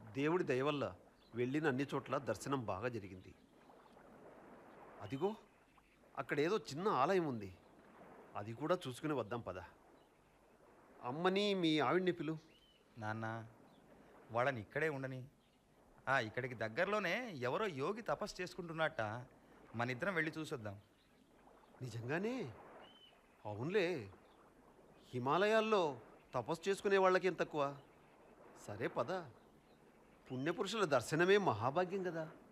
దేవుడి దయ వల్ల వెళ్ళిన అన్ని చోట్ల దర్శనం బాగా జరిగింది అదిగో అక్కడ ఏదో చిన్న ఆలయం ఉంది అది కూడా చూసుకుని వద్దాం పద అమ్మని మీ ఆవిడ్ని పిలు నాన్న వాళ్ళని ఇక్కడే ఉండని ఆ ఇక్కడికి దగ్గరలోనే ఎవరో యోగి తపస్సు చేసుకుంటున్నట్ట మన ఇద్దరం వెళ్ళి చూసొద్దాం నిజంగానే అవునులే హిమాలయాల్లో తపస్సు చేసుకునే వాళ్ళకి ఏం తక్కువ సరే పద పుణ్యపురుషుల దర్శనమే మహాభాగ్యం కదా